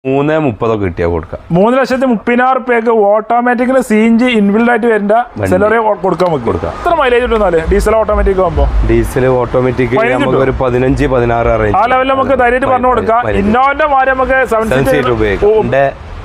മൂന്ന് മുപ്പതൊക്കെ കിട്ടിയാൽ കൊടുക്കാം മൂന്ന് ലക്ഷത്തി മുപ്പതിനായിരം റുപ്യക്ക് automatically C N G inbuilt ആയിട്ട് വരുന്ന സെലറി കൊടുക്കാൻ നമുക്ക് കൊടുക്കാം. എത്ര മൈലേജ് കിട്ടുന്നാല് ഡീസൽ ഓട്ടോമാറ്റിക് ആകുമ്പോൾ ഡീസൽ ഓട്ടോമാറ്റിക് പതിനഞ്ച് നമുക്ക് ഒരു പതിനഞ്ച് പതിനാറ് ആ റേഞ്ച് ലെവലിൽ നമുക്ക് ധൈര്യമായിട്ട് പറഞ്ഞു കൊടുക്കാം പതിനഞ്ച്. ഇന്നോവന്റെ മാറി നമുക്ക് സെവൻ സെവൻ സീറ്റ് സീറ്റ് ഉപയോഗിക്കാം എൻ്റെ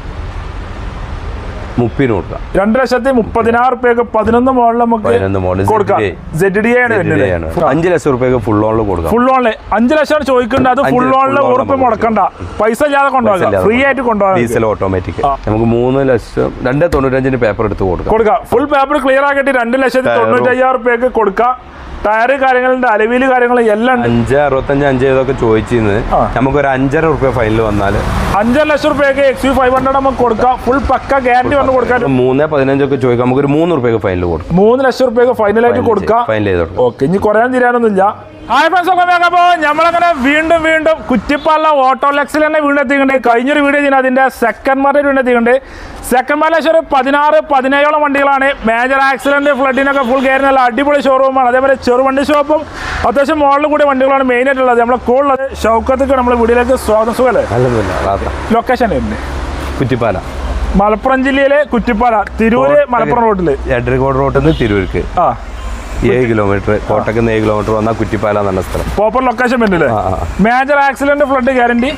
മുപ്പിന് കൊടുക്കാം രണ്ട് ലക്ഷത്തി മുപ്പതിനായിരം റുപ്യക്ക് പതിനൊന്ന് മോഡൽ നമുക്ക് പതിനൊന്ന് model കൊടുക്കാം ZDA. സെഡ് ഡി ആണ് ZDA ആണ്. അഞ്ച് ലക്ഷം റുപ്യക്ക് ഫുൾ ഓണിൽ കൊടുക്കാം ഫുൾ ഓണില് അഞ്ച് ലക്ഷം ചോദിക്കുന്നുണ്ട് അത് അഞ്ച് ഫുൾ ഓണില് full on ഉറപ്പ് നമുക്ക് മുടക്കണ്ട പൈസ ഇല്ലാതെ കൊണ്ടുപോകാം ഫ്രീ ആയിട്ട് കൊണ്ടുപോകാം ഡീസൽ ഓട്ടോമാറ്റിക് നമുക്ക് മൂന്ന് ലക്ഷം രണ്ട് തൊണ്ണൂറ്റഞ്ചിന് പേപ്പർ എടുത്ത് കൊടുക്കാം കൊടുക്കാം ഫുൾ പേപ്പർ ക്ലിയർ ആക്കിയിട്ട് രണ്ട് ലക്ഷത്തി Tyre ഉം. തൊണ്ണൂറ്റി അയ്യായിരം റുപ്യക്ക് കൊടുക്കാം ടയറ് കാര്യങ്ങളുണ്ട് അലവില് കാര്യങ്ങൾ എല്ലാം ഉണ്ട് അഞ്ച് അറുപത്തഞ്ച് അഞ്ച് ഇതൊക്കെ ചോദിച്ചിരുന്നത് ആ. നമുക്കൊരു അഞ്ചര റുപ്യ ഫൈനൽ വന്നാൽ അഞ്ചര ലക്ഷം റുപ്യക്ക് എക്സ് യു ഫൈവ് ഹൺഡ്രഡ് നമുക്ക് കൊടുക്കാം ഫുൾ പക്ക ഗ്യാരണ്ടി വന്ന് കൊടുക്കാൻ മൂന്ന് പതിനഞ്ചൊക്കെ ചോദിക്കാം നമുക്കൊരു മൂന്ന് റുപ്യക്ക് ഫൈനൽ കൊടുക്കാം മൂന്ന് ലക്ഷം റുപ്യക്ക് ഫൈനലായിട്ട് കൊടുക്കാം ഫൈനൽ ചെയ്ത് കൊടുക്കാം ഓക്കെ ഇനി കുറയാൻ തീരാനൊന്നുമില്ല ഹായ് ഫ്രണ്ട്സ് ഒക്കെ നോക്കപ്പോ നമ്മളങ്ങനെ വീണ്ടും വീണ്ടും കുറ്റിപ്പാല ഓട്ടോ ലെക്സിൽ തന്നെ വീണ്ടും എത്തിക്കുന്നുണ്ട് കഴിഞ്ഞൊരു വീഡിയോ ചെയ്യുന്നത് അതിന്റെ സെക്കൻഡ് മാർക്കറ്റ് വീണ്ടും എത്തിക്കുന്നുണ്ട് സെക്കൻഡ് മാർക്കറ്റ് ഒരു പതിനാറ് പതിനേഴോളം വണ്ടികളാണ് മേജർ ആക്സിഡന്റ് ഫ്ലഡിനൊക്കെ ഫുൾ കയറി നല്ല അടിപൊളി ഷോറൂമാണ് അതേപോലെ ചെറുവണ്ടി ഷോപ്പും അത്യാവശ്യം മോഡൽ കൂടിയ വണ്ടികളാണ് മെയിൻ ആയിട്ടുള്ളത് നമ്മളെ കൂടുതലുള്ളത് ഷൗക്കത്തേക്ക് നമ്മുടെ വീഡിയോയിലേക്ക് സ്വാഗതം സുഖല്ലേ അല്ലെന്നില്ല റാത്ര ലൊക്കേഷൻ ഉണ്ട് കുറ്റിപ്പാല മലപ്പുറം ജില്ലയിലെ കുറ്റിപ്പാല തിരൂര് മലപ്പുറം റോഡില് എഡ്രിക്കോട് റോട്ടിൽ നിന്ന് തിരൂർക്ക് ആ ഏഴ് കിലോമീറ്റർ കോട്ടയ്ക്ക് നിന്ന് ഏഴ് കിലോമീറ്റർ വന്നാൽ കുറ്റിപ്പാല എന്ന സ്ഥലം പ്രോപ്പർ ലൊക്കേഷൻ വരുന്നില്ലേ ആ, ആ. മേജർ ആക്സിഡന്റ് ഫ്ലഡ് ഗ്യാരണ്ടി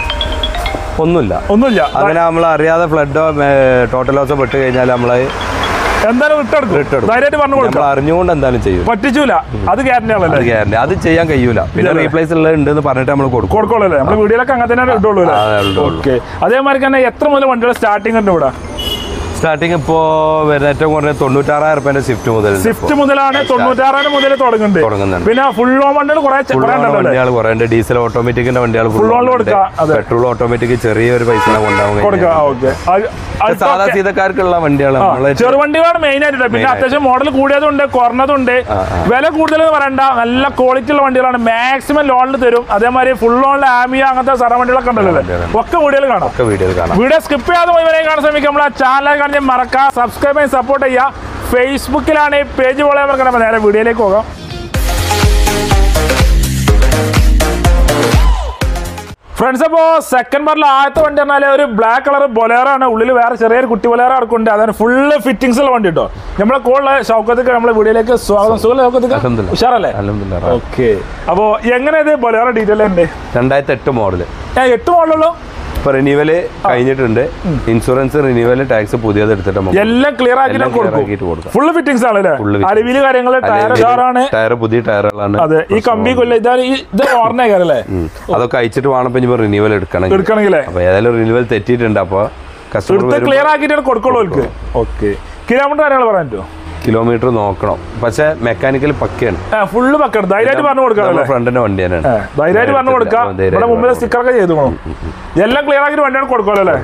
ഒന്നുമില്ല ഒന്നുമില്ല അങ്ങനെ നമ്മൾ അറിയാതെ ഫ്ലഡോ ടോട്ടൽ ലോസോ പെട്ട് കഴിഞ്ഞാൽ നമ്മൾ എന്തായാലും വിട്ടെടുക്കും വിട്ടെടുക്കും. ധൈര്യമായിട്ട് പറഞ്ഞു നമ്മൾ കൊടുക്കാം അറിഞ്ഞുകൊണ്ട് എന്തായാലും ചെയ്യും പറ്റിച്ചൂല അത് ഗ്യാരണ്ടി അത് ആണല്ലേ ഗ്യാരണ്ടി അത് ചെയ്യാൻ കഴിയൂല പിന്നെ ഇല്ലല്ലേ? റീപ്ലേസ് ഉള്ളത് ഉണ്ട് എന്ന് പറഞ്ഞിട്ട് നമ്മൾ കൊടുക്കും കൊടുക്കുള്ളൂ അല്ലേ നമ്മൾ വീഡിയോയിലൊക്കെ അങ്ങനെ തന്നെ ഇട്ടുള്ളൂ ആ, ഇടുള്ളൂ. ഓക്കെ അതേമാതിരി തന്നെ എത്ര മുതൽ വണ്ടികൾ സ്റ്റാർട്ടിംഗ് ഉണ്ട് ഇവിടെ സ്റ്റാർട്ടിങ് ഇപ്പോ വരുന്ന ഏറ്റവും കുറഞ്ഞ തൊണ്ണൂറ്റാറായിരം റുപ്യന്റെ സ്വിഫ്റ്റ് മുതൽ ഉണ്ട് ഇപ്പോ. സ്വിഫ്റ്റ് മുതലാണ് തൊണ്ണൂറ്റാറായിരം മുതൽ തുടങ്ങുന്നുണ്ട് തുടങ്ങുന്നുണ്ട്. പിന്നെ ഫുൾ ഓൺ വണ്ടികൾ കുറെ ഫുൾ കുറെ ഉണ്ടല്ലോ അല്ലേ വണ്ടികൾ കുറെ ഉണ്ട് ഡീസൽ ഓട്ടോമാറ്റിക്കിന്റെ വണ്ടികൾ Full on കൊടുക്കാം, അതെ. പെട്രോൾ ഓട്ടോമാറ്റിക് ചെറിയൊരു പൈസ കൊണ്ടാവും കൊടുക്കുക ഓക്കെ സാധാ സീതക്കാർക്കുള്ള വണ്ടികൾ നമ്മളെ ചെറുവണ്ടികളാണ് മെയിൻ ആയിട്ട് പിന്നെ Main അത്യാവശ്യം മോഡൽ കൂടിയതുണ്ട് കുറഞ്ഞതുണ്ട് വില കൂടുതൽ എന്ന് പറയണ്ട നല്ല ക്വാളിറ്റി ഉള്ള വണ്ടികളാണ് മാക്സിമം ലോണിൽ തരും അതേമാതിരി ഫുൾ ലോണിൽ ആമിയ അങ്ങനത്തെ സറ വണ്ടികളൊക്കെ ഉണ്ടല്ലോ അല്ലേ? വണ്ടികളുണ്ട്. ഒക്കെ വീഡിയോയിൽ കാണാം ഒക്കെ വീഡിയോയിൽ കാണാം വീഡിയോ സ്കിപ്പ് ചെയ്യാതെ മുഴുവനെ കാണാൻ ശ്രമിക്കുക നമ്മളെ ചാനൽ കാണി മറക്കാം സബ്സ്ക്രൈബ് ചെയ്യാൻ സപ്പോർട്ട് ചെയ്യുക ഫേസ്ബുക്കിലാണ് ഈ പേജ് പോലെ നമുക്ക് നേരെ വീഡിയോയിലേക്ക് പോകാം ഫ്രണ്ട്സ് അപ്പോൾ സെക്കൻഡ് പാർട്ടിൽ ആദ്യത്തെ വണ്ടി പറഞ്ഞാൽ ഒരു ബ്ലാക്ക് കളർ ബൊലേറാണ് ഉള്ളിൽ വേറെ ചെറിയൊരു കുട്ടി ബൊലേറ അടുക്കുണ്ട് അതാണ് ഫുള്ള് ഫിറ്റിംഗ്സ് ഉള്ള വണ്ടി കേട്ടോ നമ്മളെ കോളിലെ ഷൗക്കത്തേക്ക് നമ്മളെ വീഡിയോയിലേക്ക് സ്വാഗതം സുഖം ഷൗക്കത്തേക്ക് അൽഹംദുലില്ലാ. ഉഷാറല്ലേ അൽഹംദുലില്ലാ. ഓക്കെ അപ്പോൾ എങ്ങനെ ഇത് ബൊലേറ ഡീറ്റെയിൽ ഉണ്ട് രണ്ടായിരത്തി എട്ട് മോഡല് ഏ, എട്ട് മോഡലുള്ളൂ ഇപ്പൊ റിന്യൂവല് കഴിഞ്ഞിട്ടുണ്ട് ഇൻഷുറൻസ് റിന്യൂവല് ടാക്സ് പുതിയത് എടുത്തിട്ട് നമുക്ക് എല്ലാം ക്ലിയർ ആക്കി എല്ലാം clear കൊടുക്കും ആക്കിയിട്ട് കൊടുക്കാം. ഫുള്ള് ഫിറ്റിംഗ്സ് ആണ് അല്ലേ Full fittings. അലവില് കാര്യങ്ങൾ ടയർ ഉഷാറാണ് ടയർ പുതിയ ടയറുകളാണ് അതെ ഈ കമ്പി കൊല്ല ഇതാണ് ഈ ഇത് ഓർണേക്കാരല്ലേ ഉം. അതൊക്കെ അയച്ചിട്ട് വേണം ഇപ്പൊ ഇനിയിപ്പോ റിന്യൂവൽ എടുക്കണം എടുക്കണമെങ്കിലേ അപ്പൊ ഏതായാലും റിന്യൂവൽ തെറ്റിയിട്ടുണ്ട് അപ്പൊ കസ്റ്റമർ എടുത്ത് ക്ലിയർ ആക്കിയിട്ടാണ് കൊടുക്കുള്ളൂ അവർക്ക് ഓക്കെ കിലോമീറ്റർ കാര്യങ്ങൾ പറയാൻ പറ്റുമോ കിലോമീറ്റർ നോക്കണം പക്ഷെ മെക്കാനിക്കൽ പക്കയാണ് ഫുള്ള് പക്കണം ധൈര്യമായിട്ട് പറഞ്ഞു കൊടുക്കാം നമ്മുടെ അല്ലേ ഫ്രണ്ടിന്റെ വണ്ടി തന്നെയാണ് ഏ, ധൈര്യമായിട്ട് പറഞ്ഞു കൊടുക്കാം ധൈര്യമായിട്ട് ഇവിടെ മുമ്പിൽ പറഞ്ഞു സ്റ്റിക്കറൊക്കെ ചെയ്തു പോകണം എല്ലാം ക്ലിയർ ആക്കിയിട്ട് വണ്ടിയാണ് കൊടുക്കുമല്ലോ അല്ലേ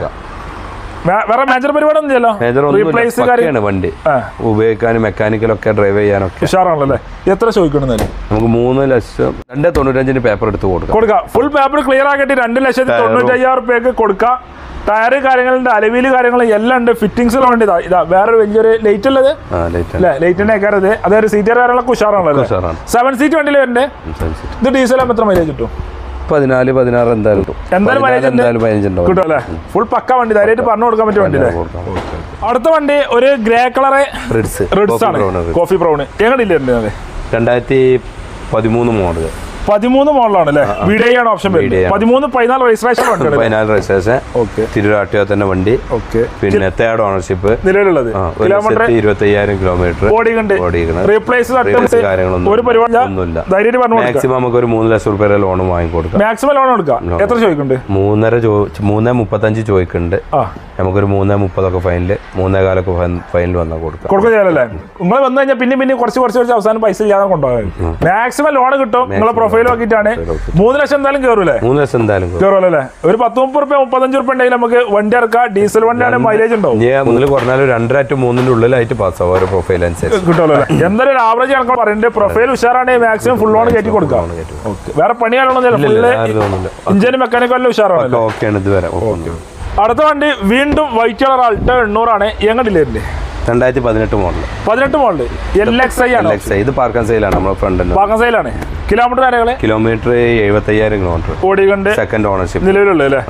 വേ- വേറെ മേജർ പരിപാടി ഒന്നും ചെയ്യല്ലോ മേജർ റീപ്ലേസ് ഒന്നും കാര്യം പക്കയാണ് വണ്ടി ആ. ഉപയോഗിക്കാനും മെക്കാനിക്കലൊക്കെ ഡ്രൈവ് ചെയ്യാനൊക്കെ ഉഷാറാണല്ലോ അല്ലേ എത്ര ചോദിക്കണമെന്നല്ലേ നമുക്ക് മൂന്ന് ലക്ഷം രണ്ട് തൊണ്ണൂറ്റഞ്ചിന് പേപ്പർ എടുത്ത് കൊടുക്കാം കൊടുക്കാം ഫുൾ പേപ്പർ ക്ലിയർ ആക്കിയിട്ട് രണ്ട് ലക്ഷത്തി Tyre ഉം. തൊണ്ണൂറ്റി അയ്യായിരം റുപ്യക്ക് കൊടുക്കാം ടയറ് കാര്യങ്ങളുണ്ട് അലവില് കാര്യങ്ങൾ എല്ലാം ഉണ്ട് ഫിറ്റിംഗ്സ് വേണ്ടി ഇതാ ഇതാ വേറൊരു വലിയൊരു ലൈറ്റ് ഉള്ളത് ആ ലൈറ്റ് അല്ലേ ലൈറ്റിന്റെ ആക്കാരത് അതായത് സീറ്റർ കാര്യങ്ങളൊക്കെ ഉഷാറാണല്ലോ ഉഷാറാണ്. സെവൻ സീറ്റ് വണ്ടിയിൽ വരണ്ടേ ഇത് ഡീസൽ ആകുമ്പോൾ എത്ര മൈലേജ് കിട്ടും പതിനാല് പതിനാറ് എന്തായാലും കിട്ടും. എന്തായാലും പതിനാല് mileage ഉണ്ട്. എന്തായാലും പതിനഞ്ചുണ്ടാവും കിട്ടും അല്ലേ ഫുൾ പക്ക വണ്ടി ധൈര്യമായിട്ട് പറഞ്ഞു കൊടുക്കാൻ പറ്റിയ വണ്ടി അല്ലേ കൊടുക്കാം. അടുത്ത വണ്ടി ഒരു grey colour reds reds coffee ആണ് ബ്രൗൺ റിഡ്സ്. കോഫി ബ്രൗൺ എങ്ങനെയില്ലേ രണ്ടായിരത്തി പതിമൂന്ന് മോഡൽ പതിമൂന്ന് മോഡലാണ് അല്ലേ വീഡിയോ ആണ് ഓപ്ഷൻ VDI ആണ്. പതിമൂന്ന് പതിനാല് രജിസ്ട്രേഷൻ വണ്ടിയാണ് പതിനാല് രജിസ്ട്രേഷൻ ഓക്കെ തിരുവാട്ടിയോ തന്നെ വണ്ടി ഓക്കെ പിന്നെ തേർഡ് ഓണർഷിപ്പ് നിലവിലുള്ളത് ഒരു കിലോമീറ്റർ ലക്ഷത്തി ഇരുപത്തി അയ്യായിരം കിലോമീറ്റർ ഓടിയുണ്ട് ഓടിക്കണം റീപ്ലേസ് Replace കാര്യങ്ങളൊന്നും ഒരു പരിപാടി ഒന്നുമില്ല ധൈര്യമായിട്ട് പറഞ്ഞു കൊടുക്കാം മാക്സിമം നമുക്ക് ഒരു മൂന്ന് ലക്ഷം രൂപ ലോൺ വാങ്ങിക്കൊടുക്കാം മാക്സിമം ലോൺ കൊടുക്കാം എത്ര ചോദിക്കുന്നുണ്ട് മൂന്നര ചോ മൂന്ന് മുപ്പത്തഞ്ച് ചോദിക്കുന്നുണ്ട് ആ നമുക്കൊരു മൂന്ന് മുപ്പതൊക്കെ ഫൈനൽ മൂന്നേ കാലൊക്കെ ഫൈനൽ വന്നാൽ കൊടുക്കാം കൊടുക്കുക ചെയ്യാനല്ലേ നിങ്ങൾ വന്നു കഴിഞ്ഞാൽ പിന്നെ പിന്നെ കുറച്ച് കുറച്ച് കുറച്ച് അവസാനം പൈസ ഇല്ലാതെ കൊണ്ടുപോകാൻ മാക്സിമം ലോൺ കിട്ടും നിങ്ങളെ പ്രൊഫൈൽ നോക്കിയിട്ടാണ് മൂന്ന് ലക്ഷം എന്തായാലും കയറൂലേ മൂന്ന് ലക്ഷം എന്തായാലും കൊടുക്കാം. കയറുമല്ലോ അല്ലേ ഒരു പത്ത് മുപ്പത് റുപ്യ മുപ്പത്തഞ്ച് റുപ്യ ഉണ്ടെങ്കിൽ നമുക്ക് വണ്ടി ഇറക്കാം ഡീസൽ വണ്ടിയാണ് മൈലേജ് ഉണ്ടാവും ഇനി മുന്നിൽ കുറഞ്ഞാലും രണ്ടര ടു മൂന്നിന്റെ ഉള്ളിലായിട്ട് പാസ് ആവും ഓരോ പ്രൊഫൈൽ അനുസരിച്ച് കിട്ടുമല്ലോ അല്ലേ എന്തായാലും ഒരു ആവറേജ് കണക്ക് പറയുന്നത് പ്രൊഫൈൽ ഉഷാറാണ് മാക്സിമം ഫുൾ ലോൺ കയറ്റി കൊടുക്കാം Loan കയറ്റി ഓക്കെ വേറെ പണിയാണല്ലോ ഫുള്ള് ആരും തോന്നുന്നില്ല ഇഞ്ചിന് മെക്കാനിക്കലും ഉഷാറാണല്ലോ ഓക്കെയാണ് ഇതുവരെ ഓക്കെ അടുത്ത വണ്ടി വീണ്ടും വൈറ്റ് കളർ അൾട്ട എണ്ണൂറാണ് എങ്ങടില്ലേ രണ്ടായിരത്തി പതിനെട്ട് മോഡൽ പതിനെട്ട് മോഡല് എൽ എക്സ് ഐ ആണ് ഇത് പാർക്കൻ സൈലാണ് നമ്മുടെ ഫ്രണ്ടിന്റെ പാകം സൈലാണ് കിലോമീറ്റർ കാര്യങ്ങള് കിലോമീറ്റർ എഴുപത്തി അയ്യായിരം കിലോമീറ്റർ ഓടിക്കൊണ്ട് സെക്കൻഡ് ഓണർഷിപ്പ് നിലവിലുള്ള അല്ലേ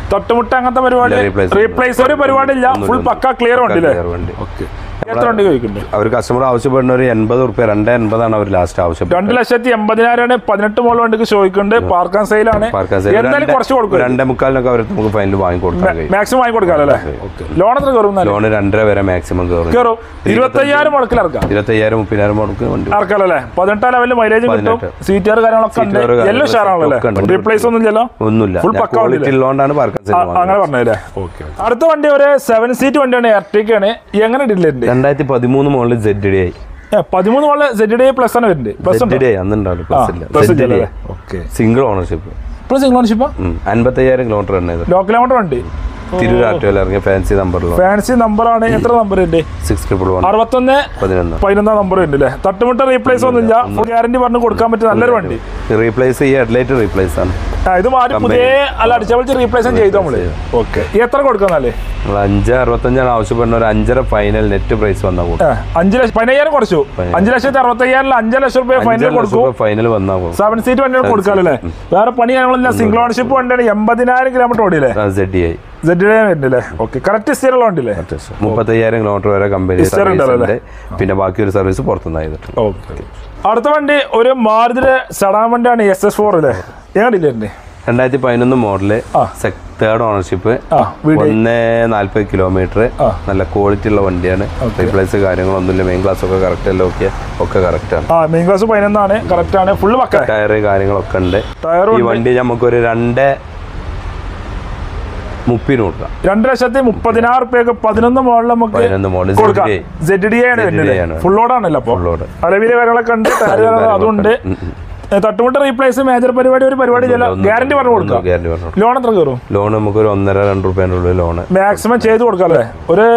തൊട്ടുമുട്ട അങ്ങനത്തെ പരിപാടി ഇല്ല, replace റീപ്ലേസ് ഒരു പരിപാടി ഇല്ല ഫുൾ ഒന്നുമില്ല. പക്ക ക്ലിയർ പക്ക വണ്ടി അല്ലേ clear വണ്ടി. ഓക്കെ എത്ര വണ്ടി ചോദിക്കുന്നുണ്ട് അവർ കസ്റ്റമർ ആവശ്യപ്പെടുന്ന ഒരു എൺപത് റുപ്യ രണ്ട് എൺപതാണ് അവർ ലാസ്റ്റ് രണ്ട് ആവശ്യപ്പെട്ടത് ലക്ഷത്തി എൺപതിനായിരമാണ് പതിനെട്ട് മോൾ വണ്ടിക്ക് ചോദിക്കുന്നുണ്ട് പാർക്കാൻ സെയിലാണ് പാർക്കാൻ സൈഡ് എന്തായാലും കുറച്ച് കൊടുക്കും രണ്ടേ മുക്കാലിനൊക്കെ അവർ നമുക്ക് ഫൈനൽ വാങ്ങി കൊടുക്കാൻ കഴിയും മാക്സിമം വാങ്ങി കൊടുക്കാമല്ലേ ലോൺ എത്ര കയറും ലോണ് രണ്ടര വരെ മാക്സിമം കയറും കയറും ഇരുപത്തയ്യായിരം മുടക്കിൽ ഇറക്കാം ഇരുപത്തയ്യായിരം മുപ്പതിനായിരം മുടക്ക് വണ്ടി ഇറക്കാമല്ലേ പതിനെട്ടാം ലെവലിൽ മൈലേജ് കിട്ടും പതിനെട്ട്. സീറ്റുകാർ കാര്യങ്ങളൊക്കെ ഉണ്ട് സീറ്റുകാര് കാര്യങ്ങളൊക്കെ എല്ലാം ഷെയറാണല്ലോ ഒക്കെ ഉണ്ട്. റീപ്ലേസ് ഒന്നും ഇല്ലല്ലോ ഒന്നുമില്ല Full പക്ക ക്വാളിറ്റി വണ്ടിയില്ലേ? ഉള്ളതുകൊണ്ടാണ് പാർക്കാൻ ആ, സൈഡ് അങ്ങനെ പറഞ്ഞല്ലേ അടുത്ത വണ്ടി ഒരു സെവൻ സീറ്റ് വണ്ടിയാണ് എർട്ടിക്കാണ് എങ്ങനെ ഡില്ലുണ്ട് രണ്ടായിരത്തി പതിമൂന്ന് മുകളിൽ സെഡ് ഡി ആയി പതിമൂന്ന് മോളിൽ സെഡ് ഡി പ്ലസ് ആണ് വരുന്നുണ്ട് പ്ലസ് സെഡ് ഡി ആയി അന്നുണ്ടാവില്ല പ്ലസ് ഇല്ല plus Z D okay single ownership plus single ownership അൻപത്തയ്യായിരം കിലോമീറ്റർ റൺ ചെയ്ത് ലോ കിലോമീറ്റർ വണ്ടി തിരുവരാറ്റുവല്ല ഇറങ്ങിയ ഫാൻസി നമ്പറിലോ ഫാൻസി നമ്പറാണ് എത്ര നമ്പർ ഉണ്ട് സിക്സ് ട്രിപ്പിൾ വൺ അറുപത്തൊന്ന് പതിനൊന്ന് പതിനൊന്നാം നമ്പർ ഉണ്ട് അല്ലേ തട്ടുമുട്ട റീപ്ലേസ് ഒന്നും ഇല്ല ഫുൾ ഗ്യാരണ്ടി പറഞ്ഞ് കൊടുക്കാൻ പറ്റിയ നല്ലൊരു വണ്ടി റീപ്ലേസ് ഈ ഹെഡ്ലൈറ്റ് റീപ്ലേസ് ആണ് ആ, ഇത് മാറി പുതിയ അല്ല അടിച്ചപൊളിച്ച് റീപ്ലേസ് ചെയ്തു നമ്മള് ഓക്കെ എത്ര കൊടുക്കുന്നല്ലേ നമ്മൾ അഞ്ച് അറുപത്തഞ്ചാണ് ആവശ്യപ്പെടുന്ന ഒരു അഞ്ചര ഫൈനൽ നെറ്റ് പ്രൈസ് വന്നാൽ കൊടുക്കും അഞ്ച് ലക്ഷം പതിനയ്യായിരം കുറച്ചു അഞ്ച് ലക്ഷത്തി അറുപത്തയ്യായിരം അഞ്ച് ലക്ഷം രൂപ ഫൈനൽ കൊടുക്കും ഫൈനൽ വന്നാൽ പോകും സെവൻ സീറ്റ് വണ്ടിയാണ് കൊടുക്കാല്ലേ വേറെ പണി കാര്യങ്ങളില്ല സിംഗിൾ ഓണർഷിപ്പ് വണ്ടിയാണ് എൺപതിനായിരം കിലോമീറ്റർ ഓടിയില്ലേ സെഡ് ഡി ആയി സെഡ് വരുന്നില്ലേ ഓക്കെ കറക്റ്റ് സ്ഥിരമുള്ള വണ്ടിയില്ലേ മുപ്പത്തയ്യായിരം കിലോമീറ്റർ വരെ കമ്പനി History സർവീസ് ഉണ്ടല്ലോ ഉണ്ട് പിന്നെ ബാക്കി ഒരു സർവീസ് പുറത്തുനിന്ന് ചെയ്തിട്ടുണ്ട് ഓക്കെ അടുത്ത വണ്ടി ഒരു മാരുതിയുടെ സഡാൻ വണ്ടിയാണ് എസ് എസ് ഫോർ അല്ലേ എങ്ങനെയില്ലേ രണ്ടായിരത്തി പതിനൊന്ന് മോഡല് ആ. തേർഡ് ഓണർഷിപ്പ് ആ വീട് ഒന്ന് നാല്പത് കിലോമീറ്റർ ആ. നല്ല ക്വാളിറ്റി ഉള്ള വണ്ടിയാണ് റീപ്ലേസ് കാര്യങ്ങളൊന്നുമില്ല മെയിൻ ക്ലാസ് ഒക്കെ കറക്റ്റ് എല്ലാം ഒക്കെ ഒക്കെ കറക്റ്റ് ആണ് ആ മെയിൻ ക്ലാസ് പതിനൊന്നാണ് കറക്റ്റ് ആണ് ഫുള്ള് പക്ക ടയർ കാര്യങ്ങളൊക്കെ ഉണ്ട് ടയറും ഈ ഉണ്ട്. വണ്ടി നമുക്കൊരു രണ്ട് മുപ്പിന് കൊടുക്കാം രണ്ട് ലക്ഷത്തി മുപ്പതിനായിരം റുപ്യക്ക് പതിനൊന്ന് മോഡൽ നമുക്ക് പതിനൊന്ന് മോഡൽ കൊടുക്കാം സെഡ് ഡി ആണ് ZDA ആണ്. ഫുൾ ലോഡാണല്ലോ അപ്പോൾ Full load. അളവിലെ കാര്യങ്ങളൊക്കെ ഉണ്ട് ടയർ കാര്യങ്ങൾ അതുണ്ട് ഏ, തട്ടുമുട്ട റീപ്ലേസ് മേജർ പരിപാടി ഒരു പരിപാടി ചില ഗ്യാരണ്ടി പറഞ്ഞു കൊടുക്കാം ഗ്യാരണ്ടി പറഞ്ഞു ലോൺ എത്ര കയറും ലോൺ നമുക്ക് ഒരു ഒന്നര രണ്ട് റുപ്യേൻ്റെ ഉള്ളിൽ ലോണ് മാക്സിമം ചെയ്ത് കൊടുക്കാം അല്ലേ ഒരു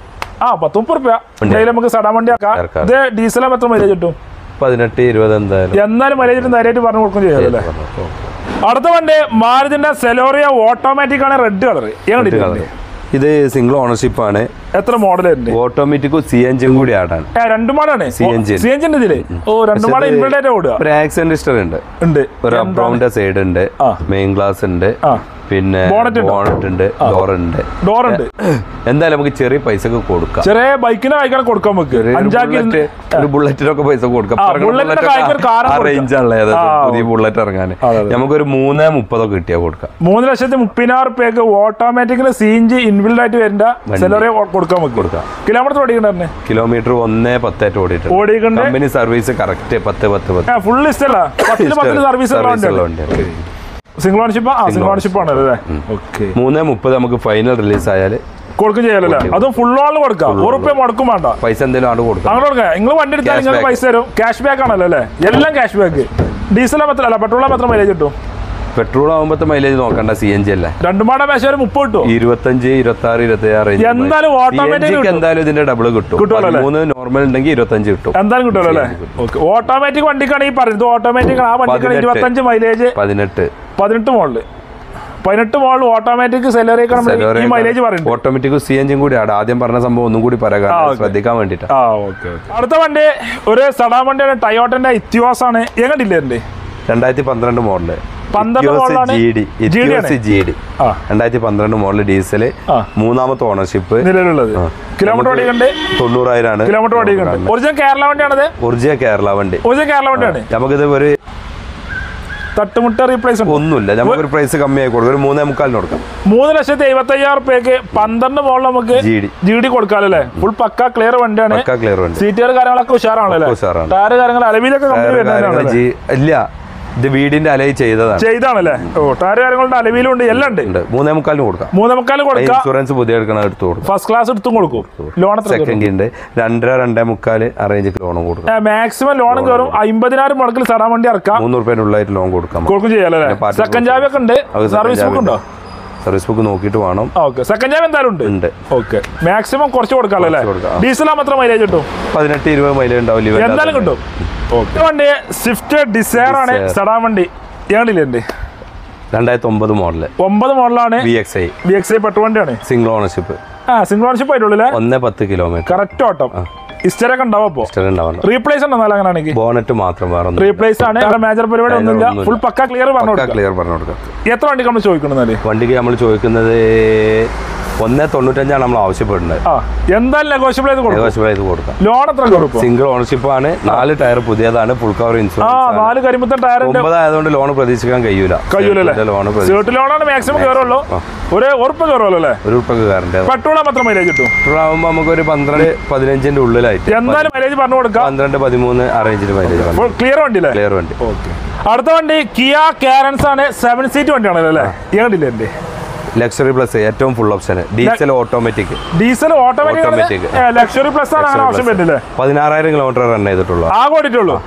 ആ പത്ത് മുപ്പത് റുപ്യ ഉണ്ടെങ്കിൽ നമുക്ക് സടാൻ വണ്ടി ആക്കാം ഇറക്കാം. ഇത് ഡീസലാകുമ്പോൾ എത്ര മൈലേജ് കിട്ടും പതിനെട്ട് ഇരുപത് എന്തായാലും എന്നാലും മൈലേജ് കിട്ടും ധൈര്യമായിട്ട് പറഞ്ഞു കൊടുക്കും ചെയ്യാം അല്ലേ അടുത്ത വണ്ടി മാരുതിന്റെ സെലോറിയ ഓട്ടോമാറ്റിക് ആണ് റെഡ് കളർ എങ്ങനെ ഇത് സിംഗിൾ ഓണർഷിപ്പ് ആണ് എത്ര മോഡൽ ഉണ്ട് ഓട്ടോമാറ്റിക്കും സി എൻജിൻ കൂടി ആടാണ് ഏ, രണ്ട് മാടാണ് CNG. സി എൻ ജിന്റെ ഇതില് ഓ രണ്ട് മാട ഇൻവെർട്ടർ ഓടുക ഒരു ആക്സിഡന്റ് ഹിസ്റ്ററി ഉണ്ട് ഉണ്ട് ഒരു അപ്രൗണ്ട് സൈഡ് ഉണ്ട് ആ. മെയിൻ ഗ്ലാസ് ഉണ്ട് ആ പിന്നെ Bonnet ഉണ്ടോ? ബോണറ്റ് ഉണ്ട് ഡോർ ഉണ്ട് ഡോർ ഉണ്ട് എന്തായാലും നമുക്ക് ചെറിയ പൈസക്ക് കൊടുക്കാം ചെറിയ ബൈക്കിന് വായിക്കാൻ കൊടുക്കാൻ നമുക്ക് ഒരു അഞ്ചാക്കി bullet, ഒരു ബുള്ളറ്റിനൊക്കെ പൈസ കൊടുക്കാം ആ, ഇറങ്ങുന്ന bullet ന്റെ bullet കായ്ക്ക് ഒരു ഒക്കെ കാറ് ആ കൊടുക്കാം. റേഞ്ച് ആണല്ലേ ഏകദേശം ആ, പുതിയ ബുള്ളറ്റ് ഇറങ്ങാൻ അതെ, അതെ. നമുക്കൊരു മൂന്ന് മുപ്പതൊക്കെ കിട്ടിയാൽ കൊടുക്കാം മൂന്ന് ലക്ഷത്തി മുപ്പതിനായിരം റുപ്യക്ക് automatically C N G inbuilt ആയിട്ട് വരുന്ന സെലറി കൊടുക്കാൻ നമുക്ക് കൊടുക്കാം. കിലോമീറ്റർ ഓടിക്കണ്ടേ കിലോമീറ്റർ ഒന്നേ പത്തായിട്ട് ഓടിയിട്ടുണ്ട് ഓടിക്കണ്ട് കമ്പനി സർവീസ് കറക്റ്റ് പത്ത് പത്ത് പത്ത് ഫുൾ ഇഷ്ടല്ല പത്തിന് പത്തിന് സർവീസ് ഉള്ള സർവീസ് ഉള്ള വണ്ടിയാണ് വണ്ടിയാണ് സിംഗിൾ ഓണർഷിപ്പ് ആ സിംഗിൾ ഓണർഷിപ്പ് ആണ് അല്ലേ ഓക്കെ മൂന്ന് മുപ്പത് നമുക്ക് ഫൈനൽ റിലീസ് ആയാൽ കൊടുക്കും ചെയ്യാലല്ലേ അതും ഫുൾ ഓണിൽ കൊടുക്കാം ഒരു റുപ്യ മുടക്കും വേണ്ട പൈസ എന്തെങ്കിലും ആണ് കൊടുക്കാം അങ്ങനെ കൊടുക്കാം നിങ്ങൾ വണ്ടി എടുത്താൽ Cash നിങ്ങൾക്ക് back. പൈസ തരും ക്യാഷ് ബാക്ക് ആണല്ലോ അല്ലേ എല്ലാം ക്യാഷ് ബാക്ക് ഡീസൽ എത്ര അല്ല പെട്രോൾ എത്ര മൈലേജ് കിട്ടും പെട്രോൾ ആകുമ്പോഴത്തെ മൈലേജ് നോക്കണ്ട സി എൻ ജി അല്ലേ രണ്ടും പാടെ മേശ ഒരു മുപ്പത് കിട്ടും ഇരുപത്തഞ്ച് ഇരുപത്തി ആറ് ഇരുപത്തി ആറ് എന്തായാലും automatic കിട്ടും. എന്തായാലും ഇതിന്റെ ഡബിൾ കിട്ടും കിട്ടുമല്ലോ അല്ലേ? മൂന്ന് നോർമൽ ഉണ്ടെങ്കിൽ ഇരുപത്തഞ്ച് കിട്ടും എന്തായാലും കിട്ടുമല്ലോ അല്ലേ ഓക്കെ ഓട്ടോമാറ്റിക് വണ്ടിക്കാണ് ഈ പറയുന്നത് ഓട്ടോമാറ്റിക് ആ വണ്ടിക്കാണ് പതിനെട്ട്. ഇരുപത്തഞ്ച് മൈലേജ് പതിനെട്ട് പതിനെട്ട് മോളില് പതിനെട്ട് മോളിൽ ഓട്ടോമാറ്റിക് സെലറിയൊക്കെ നമ്മൾ ഈ മൈലേജ് പറയുന്നത് ഓട്ടോമാറ്റിക് സി എൻ ജിയും കൂടി ആണ് ആദ്യം പറഞ്ഞ സംഭവം ഒന്നും കൂടി പറയാം കാരണം okay. ശ്രദ്ധിക്കാൻ വേണ്ടിട്ടാ ആ ഓക്കെ അടുത്ത വണ്ടി ഒരു സഡാ വണ്ടിയാണ് ടയോട്ടന്റെ ഇത്യോസ് ആണ് എങ്ങനെയില്ലേ എന്റെ രണ്ടായിരത്തി പന്ത്രണ്ട് മോഡല് പന്ത്രണ്ട് മോഡലാണ് ജി ഡി GD ആണ്. ജി ഡി ആ രണ്ടായിരത്തി പന്ത്രണ്ട് മോഡൽ ഡീസല് ആ. മൂന്നാമത്തെ ഓണർഷിപ്പ് നിലവിലുള്ളത് കിലോമീറ്റർ ഓടിക്കണ്ട് തൊണ്ണൂറായിരം ആണ് കിലോമീറ്റർ ഓടിക്കണ്ട് ഒറിജിനൽ കേരള വണ്ടിയാണത് ഒറിജിയ കേരള വണ്ടി ഒറിജിനൽ കേരള വണ്ടിയാണ് നമുക്കിത് ഒരു തട്ടുമുട്ട റീപ്ലേസ് ഉണ്ട് ഒന്നുമില്ല നമുക്കൊരു പ്രൈസ് കമ്മിയായി കൊടുക്കും ഒരു മൂന്നേ മുക്കാലിന് കൊടുക്കാം മൂന്ന് ലക്ഷത്തി എഴുപത്തി അയ്യായിരം റുപ്യക്ക് പന്ത്രണ്ട് മോളിൽ നമുക്ക് ജി ഡി ജി ഡി കൊടുക്കാമല്ലേ ഫുൾ പക്ക ക്ലിയർ വണ്ടിയാണ് പക്കാ ക്ലിയർ വണ്ടി സീറ്റുകൾ കാര്യങ്ങളൊക്കെ ഉഷാറാണല്ലേ ഒക്കെ ഉഷാറാണ്. ടയർ കാര്യങ്ങൾ അലവിലൊക്കെ കമ്പനി വേറെ കാര്യങ്ങള് വരുന്നതാണല്ലേ ജി- ഇല്ല ഇത് വീടിന്റെ അലയി ചെയ്തതാണ് ചെയ്താണല്ലേ ഓ ടയർ കാര്യങ്ങളുടെ അലവിലും ഉണ്ട് എല്ലാം ഉണ്ട് ഉണ്ട്. മൂന്നേ മുക്കാലിന് കൊടുക്കാം മൂന്നേ മുക്കാൽ കൊടുക്കാം ഇൻഷുറൻസ് പുതിയ എടുക്കണം എടുത്ത് കൊടുക്കാം ഫസ്റ്റ് ക്ലാസ് എടുത്തും കൊടുക്കും ലോൺ എത്ര സെക്കൻഡ് ഉണ്ട് രണ്ടര രണ്ടേ മുക്കാല് അറേഞ്ച് ലോണും കൊടുക്കാം മാക്സിമം ലോൺ കയറും അമ്പതിനായിരം മുടക്കിൽ സടാൻ വണ്ടി ഇറക്കാം മൂന്ന് റുപ്യേൻ്റെ ഉള്ളായിട്ട് ലോൺ കൊടുക്കാം കൊടുക്കും ചെയ്യാലേ party സെക്കൻഡ് ചാവി ഒക്കെ ഉണ്ട് അത് സർവീസ് ബുക്ക് ഉണ്ടോ സർവീസ് ബുക്ക് നോക്കിയിട്ട് വേണം ഓക്കെ സെക്കൻഡ് ചാവി എന്തായാലും ഉണ്ട് ഉണ്ട് ഓക്കെ മാക്സിമം കുറച്ച് കൊടുക്കാമല്ലോ അല്ലേ കുറച്ച് കൊടുക്കാം. ഡീസൽ ആകുമ്പോൾ എത്ര മൈലേജ് കിട്ടും പതിനെട്ട് ഇരുപത് മൈലേജ് ഉണ്ടാവില്ല എന്തായാലും കിട്ടും ഓക്കെ വണ്ടി സ്വിഫ്റ്റ് ഡിസയർ ആണ് Desire. സടാൻ വണ്ടി ഏണില്ലേ ഉണ്ട് രണ്ടായിരത്തി ഒമ്പത് മോഡല് ഒമ്പത് മോഡലാണ് V X I B X I petrol വണ്ടിയാണ് സിംഗിൾ ഓണർഷിപ്പ് ആ സിംഗിൾ ഓണർഷിപ്പ് ആയിട്ടുള്ളൂ ഒന്ന് പത്ത് കിലോമീറ്റർ കറക്റ്റ് ഓട്ടം ഹിസ്റ്ററി ഒക്കെ ഉണ്ടാവും അപ്പോ ഹിസ്റ്ററി ഉണ്ടാവണം റീപ്ലേസ് ഉണ്ടോ എന്നാലും അങ്ങനെയാണെങ്കിൽ ബോണറ്റ് മാത്രം വേറെ ഒന്നും റീപ്ലേസ് ആണ് മേജർ പരിപാടി ഒന്നുമില്ല ഒന്നുമില്ല. ഫുൾ പക്ക ക്ലിയർ പറഞ്ഞു കൊടുക്കാം ക്ലിയർ പറഞ്ഞു കൊടുക്കാം എത്ര വണ്ടിക്ക് നമ്മൾ ചോദിക്കണമെന്നാല് വണ്ടിക്ക് നമ്മൾ ചോദിക്കുന്നത് ഒന്നേ തൊണ്ണൂറ്റഞ്ചാണ് നമ്മൾ ആവശ്യപ്പെടുന്നത് ആ എന്തായാലും നെഗോഷ്യബിൾ ചെയ്ത് കൊടുക്കും ഏകദേശം ഇത് കൊടുക്കാം ലോൺ എത്ര കൊടുക്കും സിംഗിൾ ഓണർഷിപ്പ് ആണ് നാല് ടയർ പുതിയതാണ് ഫുൾ കവർ ആ ഇൻഷുറൻസ് നാല് കരിമ്പത്തെ ടയർ ഉണ്ട് ഒമ്പതായതുകൊണ്ട് ലോൺ പ്രതീക്ഷിക്കാൻ കഴിയൂല കഴിയൂലല്ലേ ലോൺ സീട്ട് ലോണാണ് മാക്സിമം കയറുള്ളൂ ഒരു ഉറപ്പ് കയറുമല്ലോ അല്ലേ ഒരു ഉറുപ്പൊക്കെ കയറേണ്ടത് പെട്രോൾ എത്ര മൈലേജ് കിട്ടും ആകുമ്പോൾ നമുക്ക് ഒരു പന്ത്രണ്ട് പതിനഞ്ചിന്റെ ഉള്ളിലായിട്ട് എന്തായാലും മൈലേജ് പറഞ്ഞു കൊടുക്കാം പന്ത്രണ്ട് പതിമൂന്ന് ആ റേഞ്ചിൽ മൈലേജ് ഫുൾ ക്ലിയർ വണ്ടിയില്ലേ ക്ലിയർ വണ്ടി അടുത്ത വണ്ടി കിയ കാരൻസ് ആണ് സെവൻ സീറ്റ് വണ്ടിയാണല്ലോ അല്ലേ ഏണ്ടില്ലേ എന്റെ ലക്ഷറി പ്ലസ് ഏറ്റവും full option diesel automatic diesel Automatic. Automatic luxury plus ആണ് അങ്ങനെ ആവശ്യം വരുന്നില്ലേ പതിനാറായിരം കിലോമീറ്റർ റൺ ചെയ്തിട്ടുള്ളൂ ആകെ ഓടിയിട്ടുള്ളൂ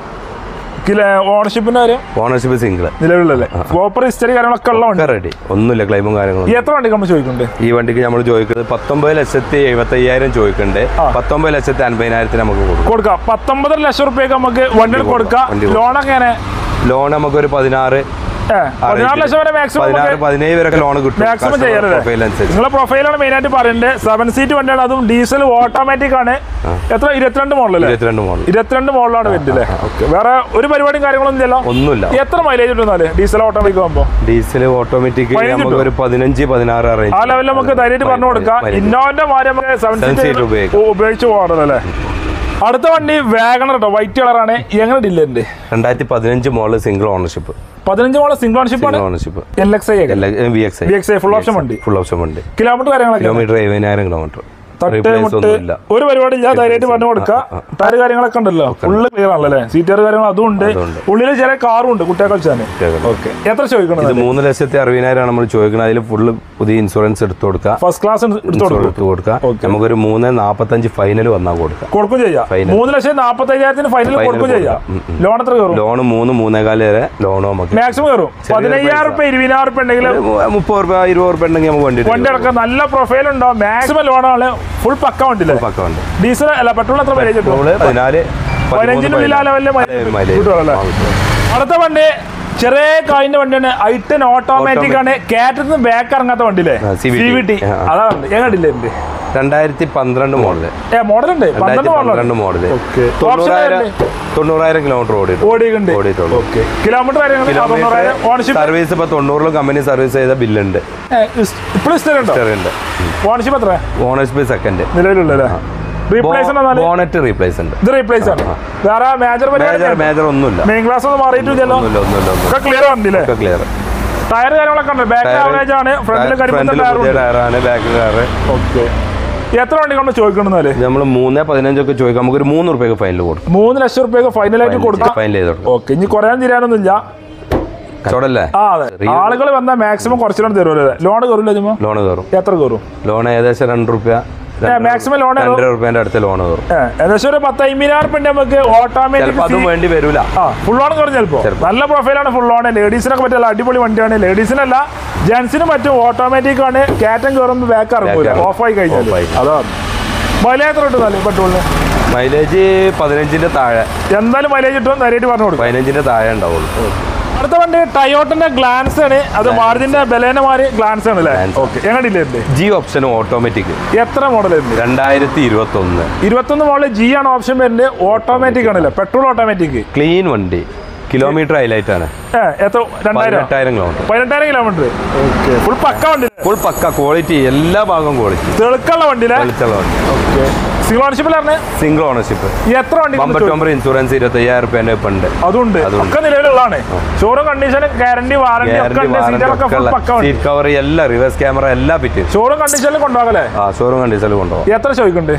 കില ഓണർഷിപ്പിന്റെ കാര്യം ഓണർഷിപ്പ് സിംഗിൾ നിലവിലല്ലേ പ്രോപ്പർ ഹിസ്റ്ററി കാര്യങ്ങളൊക്കെ ഉള്ള വണ്ടി ഒക്കെ റെഡി ഒന്നുമില്ല ക്ലെയിമും കാര്യങ്ങളും ഈ എത്ര വണ്ടി നമ്മൾ ചോദിക്കുന്നുണ്ട് ഈ വണ്ടിക്ക് നമ്മൾ ചോദിക്കുന്നത് പത്തൊമ്പത് ലക്ഷത്തി എഴുപത്തി അയ്യായിരം ചോദിക്കുന്നുണ്ട് പത്തൊമ്പത് ലക്ഷത്തി അൻപതിനായിരത്തിന് നമുക്ക് കൊടുക്കും കൊടുക്കാം പത്തൊമ്പതര ലക്ഷം റുപ്യക്ക് നമുക്ക് വണ്ടികൾ കൊടുക്കാം വണ്ടി കൊടുക്കാം. ലോണൊക്കെ എങ്ങനെ ലോൺ നമുക്കൊരു പതിനാറ് ഏ, പതിനാറ് ലക്ഷം വരെ മാക്സിമം പതിനാറ് പതിനേഴ് വരെയൊക്കെ ലോൺ കിട്ടും മാക്സിമം ചെയ്യാറല്ലേ പ്രൊഫൈൽ അനുസരിച്ച് നിങ്ങളെ പ്രൊഫൈലാണ് മെയിൻ ആയിട്ട് പറയുന്നത് സെവൻ സീറ്റ് വണ്ടിയാണ് അതും ഡീസൽ ഓട്ടോമാറ്റിക് ആണ് എത്ര ഇരുപത്തിരണ്ട് മോഡലല്ലേ ഇരുപത്തിരണ്ട് മോഡൽ ഇരുപത്തിരണ്ട് മോഡലാണ് വരുന്നത് ഓക്കെ വേറെ ഒരു പരിപാടിയും കാര്യങ്ങളൊന്നും ഇല്ലല്ലോ ഒന്നുമില്ല എത്ര മൈലേജ് കിട്ടുന്നാല് ഡീസൽ ഓട്ടോമാറ്റിക് ആകുമ്പോൾ ഡീസൽ ഓട്ടോമാറ്റിക് പതിനഞ്ച് നമുക്ക് ഒരു പതിനഞ്ച് പതിനാറ് ആ റേഞ്ച് ലെവലിൽ നമുക്ക് ധൈര്യമായിട്ട് പറഞ്ഞു കൊടുക്കാം ഇന്നോവന്റെ മാറി നമുക്ക് സെവൻ Seven സീറ്റ് seat ഉപയോഗിക്കാം. ഉപയോഗിച്ച് പോകാറല്ലോ അല്ലേ അടുത്ത വണ്ടി വാഗണർ കേട്ടോ വൈറ്റ് കളറാണ് എങ്ങനെ ഡില്ലുണ്ട് രണ്ടായിരത്തി പതിനഞ്ച് മോഡൽ സിംഗിൾ ഓണർഷിപ്പ് പതിനഞ്ച് മോഡൽ സിംഗിൾ ഓൺഷിപ്പ് ആണ് single ownership L X I V X V X I full option വണ്ടി ഫുൾ ഓപ്ഷൻ വണ്ടി കിലോമീറ്റർ കാര്യങ്ങളൊക്കെ കിലോമീറ്റർ എഴുപതിനായിരം കിലോമീറ്റർ തട്ട് റീപ്ലേസ് മുട്ട് ഒന്നുമില്ല ഒരു പരിപാടി ഇല്ല ധൈര്യമായിട്ട് പറഞ്ഞു കൊടുക്കാം ടയർ കാര്യങ്ങളൊക്കെ ഉണ്ടല്ലോ ഫുള്ള് ക്ലിയർ ആണല്ലേ സീറ്റർ കാര്യങ്ങൾ അതും ഉണ്ട് അതുണ്ട്. ഉള്ളിൽ ചെറിയ കാറും ഉണ്ട് കുട്ടിയെ കളിച്ചാൽ ഓക്കെ എത്ര ചോദിക്കണം ഇത് മൂന്ന് ലക്ഷത്തി അറുപതിനായിരം നമ്മൾ ചോദിക്കുന്നത് അതിൽ ഫുള്ള് പുതിയ ഇൻഷുറൻസ് എടുത്തു കൊടുക്കുക ഫസ്റ്റ് ക്ലാസ് എടുത്തു ഇൻഷുറൻസ് കൊടുക്കും എടുത്ത് കൊടുക്കുക നമുക്കൊരു മൂന്ന് നാൽപ്പത്തഞ്ച് ഫൈനൽ വന്നാൽ കൊടുക്കാം കൊടുക്കും ചെയ്യാം Final. മൂന്ന് ലക്ഷം നാപ്പത്തി അയ്യായിരത്തിന് ഫൈനൽ Final കൊടുക്കും ചെയ്യാം കൊടുക്കാം. ലോൺ എത്ര കയറും ലോൺ മൂന്ന് മൂന്നേകാല് വരെ ലോൺ നമുക്ക് മാക്സിമം കയറും പതിനയ്യായിരം റുപ്യ ഇരുപതിനായിരം റുപ്യ ഉണ്ടെങ്കിൽ ഒരു മുപ്പത് റുപ്യ ഇരുപത് റുപ്യ ഉണ്ടെങ്കിൽ നമുക്ക് വണ്ടി വണ്ടി അടക്കം നല്ല പ്രൊഫൈൽ ഉണ്ടോ മാക്സിമം ലോണാണ് ഫുൾ പക്ക വണ്ടിയില്ലേ പക്ക ഉണ്ട് ഡീസൽ അല്ല പെട്രോൾ എത്ര മൈലേജ് കിട്ടും നമ്മള് പതിനാല് പതിനഞ്ചിന് ഉള്ളിൽ ആ ലെവലിൽ mileage. കിട്ടുമല്ലേ അടുത്ത വണ്ടി ചെറിയ കായിന്റെ വണ്ടിയാണ് ഐട്ടൻ ഓട്ടോമാറ്റിക് ആണ് കാറ്റത്ത് ബാക്ക് ഇറങ്ങാത്ത വണ്ടിയില്ലേ ആ, CVT. സി വി ടി ആ. അതാണ് എങ്ങടില്ലേ എന്റെ രണ്ടായിരത്തി പന്ത്രണ്ട് മോഡല് ഏ മോഡൽ ഉണ്ട് പന്ത്രണ്ട് രണ്ടായിരത്തി മോഡലാണ് പന്ത്രണ്ട് മോഡല് ഓക്കെ തൊണ്ണൂറായിരം തൊണ്ണൂറായിരം കിലോമീറ്റർ ഓടിയിട്ടു ഓടിയിട്ടുണ്ട് ഓടിയിട്ടുള്ളൂ ഓക്കെ കിലോമീറ്റർ കാര്യങ്ങൾ തൊണ്ണൂറായിരം ഓണർഷിപ്പ് സർവീസ് ഇപ്പൊ തൊണ്ണൂറിലും കമ്പനി സർവീസ് ചെയ്ത ബില്ലുണ്ട് ഇപ്പോഴും സ്ഥിരം ഉണ്ടോ ഉണ്ട് ഓണർഷിപ്പ് എത്ര ഓണർഷിപ്പ് സെക്കൻഡ് നിലവിലുള്ളല്ലേ റീപ്ലേസ് ഉണ്ടെന്നാല് ബോണറ്റ് റീപ്ലേസ് ഉണ്ട് ഇത് റീപ്ലേസ് ആണ് വേറെ മേജർ മേജർ പരിപാടി മേജർ ഒന്നുമില്ല മെയിൻ ക്ലാസ് ഒന്നും മാറിയിട്ടില്ലല്ലോ ഒന്നുമില്ല ഒന്നുമില്ല ഒന്നുമില്ല ഒക്കെ ക്ലിയർ ആണല്ലേ ഒക്കെ ക്ലിയർ ടയർ കാര്യങ്ങളൊക്കെ ഉണ്ട് ബാക്ക് ആവറേജ് ആണ് ഫ്രണ്ടിൽ കരിമ്പത്തെ ഫ്രണ്ടിൽ ടയറും പുതിയ ടയറാണ് ബാക്ക് ടയറ് ഓക്കെ എത്ര വണ്ടി കൊണ്ട് ചോദിക്കണമെന്നാല് നമ്മൾ മൂന്ന് പതിനഞ്ചൊക്കെ ചോദിക്കാം നമുക്കൊരു മൂന്ന് റുപ്യക്ക് ഫൈനൽ കൊടുക്കും മൂന്ന് ലക്ഷം റുപ്യക്ക് ഫൈനലായിട്ട് കൊടുക്കാം ഫൈനൽ ചെയ്ത് കൊടുക്കും ഓക്കെ ഇനി കുറയാൻ തീരാനൊന്നുമില്ല കച്ചവടല്ലേ ആ അതെ ആളുകൾ വന്നാൽ മാക്സിമം കുറച്ചിലാണ് തരുമല്ലോ ലോൺ കയറില്ല ചുമ്മാ ലോൺ കയറും എത്ര കയറും ലോൺ ഏകദേശം രണ്ട് റുപ്യ maximum loan ഏതോ? രണ്ടര റുപ്യന്റെ അടുത്ത് ലോൺ കയറും ഏ, ഏകദേശം ഒരു പത്ത് അമ്പതിനായിരം റുപ്യ നമുക്ക് ചിലപ്പോ ഓട്ടോമാറ്റിക് അതും വേണ്ടി വരൂല ആ ഫുൾ ഓൺ കുറഞ്ഞ ചിലപ്പോ നല്ല പ്രൊഫൈലാണ് ഫുൾ ഓൺ ലേഡീസിനൊക്കെ പറ്റില്ല അടിപൊളി വണ്ടിയാണ് ലേഡീസിനല്ല ജെൻസിനും പറ്റും ഓട്ടോമാറ്റിക് ആണ് കയറ്റം കയറുമ്പോൾ ബാക്ക് ഇറങ്ങൂല ഇറങ്ങും. ഓഫ് ആയി കഴിഞ്ഞാൽ Off ആയി. അതാണ് മൈലേജ് എത്ര കിട്ടും പെട്രോളിന് മൈലേജ് പതിനഞ്ചിന്റെ താഴെ എന്തായാലും മൈലേജ് കിട്ടും ധൈര്യമായിട്ട് പറഞ്ഞു കൊടുക്കും പതിനഞ്ചിന്റെ താഴെ ഉണ്ടാവുള്ളൂ അടുത്ത വണ്ടി ടയോട്ടിന്റെ ഗ്ലാൻസ് ആണ് അത് മാരുതിന്റെ ബലേനെ മാറി ഗ്ലാൻസ് ആണ് അല്ലേ Glance. ഓക്കെ എങ്ങനെയില്ലേ ഉണ്ട് ജി ഓപ്ഷൻ ഓട്ടോമാറ്റിക് എത്ര മോഡൽ ഉണ്ട് രണ്ടായിരത്തി ഇരുപത്തി ഒന്ന് ഇരുപത്തൊന്ന് മോഡൽ ജി ആണ് ഓപ്ഷൻ വരുന്നത് ഓട്ടോമാറ്റിക് ആണല്ലേ പെട്രോൾ ഓട്ടോമാറ്റിക് ക്ലീൻ വണ്ടി കിലോമീറ്റർ ഹൈലൈറ്റ് ആണ് എത്ര രണ്ടായിരം പതിനെട്ടായിരം കിലോമീറ്റർ പതിനെട്ടായിരം കിലോമീറ്റർ ഓക്കെ ഫുൾ പക്ക വണ്ടി ഫുൾ പക്ക ക്വാളിറ്റി എല്ലാ ഭാഗവും ക്വാളിറ്റി തെളുക്കുള്ള വണ്ടിയിലെ കളിച്ചുള്ള വണ്ടി സിംഗിൾ ഓണർഷിപ്പിൽ പറഞ്ഞേ സിംഗിൾ ഓണർഷിപ്പ് എത്ര വണ്ടി അമ്പത്തൊമ്പത് ഇൻഷുറൻസ് ഇരുപത്തി അയ്യായിരം റുപ്യന്റെ ഇപ്പം ഉണ്ട് അതുണ്ട് അതുണ്ട്. ഒക്കെ നിലവിലുള്ളതാണ് ഷോറൂം കണ്ടീഷൻ ഗ്യാരണ്ടി വാറണ്ടി ഒക്കെ ഉണ്ട് സീറ്റുകളൊക്കെ ഫുൾ പക്ക വണ്ടി സീറ്റ് കവർ എല്ലാം റിവേഴ്സ് ക്യാമറ എല്ലാം ഫിറ്റ് ഷോറൂം കണ്ടീഷനിൽ കൊണ്ടുപോകല്ലേ ആ ഷോറൂം കണ്ടീഷനിൽ കൊണ്ടുപോകാം എത്ര ചോദിക്കുന്നുണ്ട്